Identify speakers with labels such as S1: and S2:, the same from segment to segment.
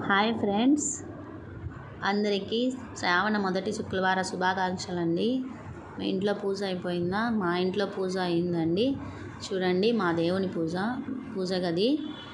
S1: hi friends అందరికీ శ్రావణ మొదటి శుక్రవార శుభాకాంక్షలు అండి మీ ఇంట్లో పూజ అయిపోయిందా మా ఇంట్లో పూజ అయిందండి చూడండి మా దేవుని పూజ పూజ గది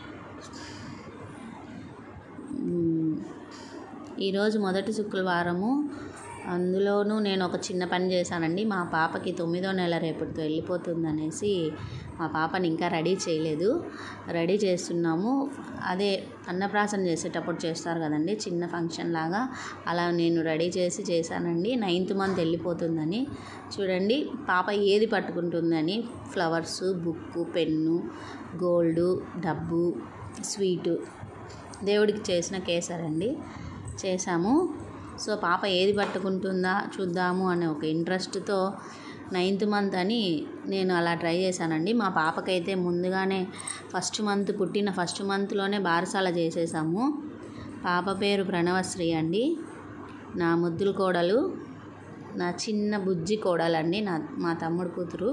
S1: మ్, ఈరోజు మొదటి శుక్రవారము అందులోనూ నేను ఒక చిన్న పని చేశానండి మా పాపకి తొమ్మిదో నెల రేపటితో వెళ్ళిపోతుందనేసి మా పాపని ఇంకా రెడీ చేయలేదు రెడీ చేస్తున్నాము అదే అన్నప్రాసన చేసేటప్పుడు చేస్తారు కదండి చిన్న ఫంక్షన్ లాగా అలా నేను రెడీ చేసి చేశానండి నైన్త్ మంత్ వెళ్ళిపోతుందని చూడండి పాప ఏది పట్టుకుంటుందని ఫ్లవర్స్ బుక్కు పెన్ను గోల్డు డబ్బు స్వీటు దేవుడికి చేసిన కేసర్ అండి చేశాము సో పాప ఏది పట్టుకుంటుందా చూద్దాము అనే ఒక ఇంట్రెస్ట్తో నైన్త్ మంత్ అని నేను అలా ట్రై చేశానండి మా పాపకైతే ముందుగానే ఫస్ట్ మంత్ పుట్టిన ఫస్ట్ మంత్లోనే బారసాల చేసేసాము పాప పేరు ప్రణవశ్రీ అండి నా ముద్దుల కోడలు నా చిన్న బుజ్జి కోడలండి నా మా తమ్ముడు కూతురు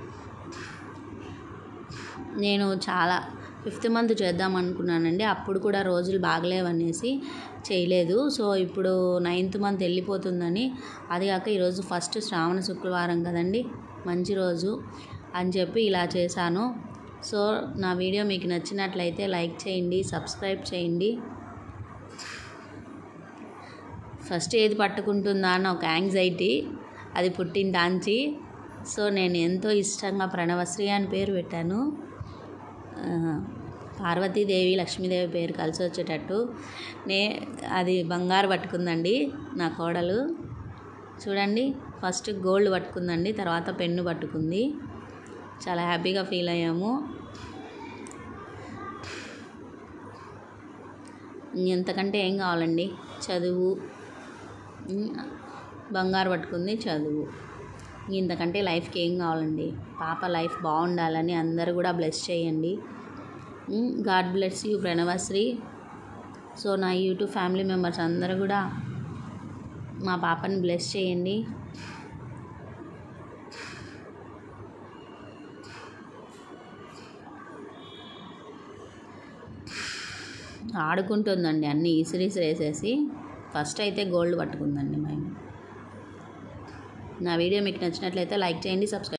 S1: నేను చాలా ఫిఫ్త్ మంత్ చేద్దాం అనుకున్నానండి అప్పుడు కూడా రోజులు బాగలేవనేసి చేయలేదు సో ఇప్పుడు నైన్త్ మంత్ వెళ్ళిపోతుందని అది కాక ఈరోజు ఫస్ట్ శ్రావణ శుక్రవారం కదండి మంచి రోజు అని చెప్పి ఇలా చేశాను సో నా వీడియో మీకు నచ్చినట్లయితే లైక్ చేయండి సబ్స్క్రైబ్ చేయండి ఫస్ట్ ఏది పట్టుకుంటుందా అని ఒక యాంగ్జైటీ అది పుట్టిన డాంచి సో నేను ఎంతో ఇష్టంగా ప్రణవశ్రీ అని పేరు పెట్టాను ఆ, పార్వతీదేవి లక్ష్మీదేవి పేరు కలిసి వచ్చేటట్టు నే అది బంగారు పట్టుకుందండి నా కోడలు చూడండి ఫస్ట్ గోల్డ్ పట్టుకుందండి తర్వాత పెన్ను పట్టుకుంది చాలా హ్యాపీగా ఫీల్ అయ్యాము ఎంతకంటే ఏం కావాలండి చదువు ఉమ్, బంగారు పట్టుకుంది చదువు ఇంతకంటే లైఫ్కి ఏం కావాలండి పాప లైఫ్ బాగుండాలని అందరూ కూడా బ్లెస్ చేయండి god bless you Pranavashri so నా యూట్యూబ్ ఫ్యామిలీ మెంబర్స్ అందరూ కూడా మా పాపని బ్లెస్ చేయండి ఆడుకుంటుందండి అన్నీ ఈసిరీస్ వేసేసి ఫస్ట్ అయితే గోల్డ్ పట్టుకుందండి మేము నా వీడియో మీకు నచ్చినట్లయితే లైక్ చేయండి సబ్స్క్రైబ్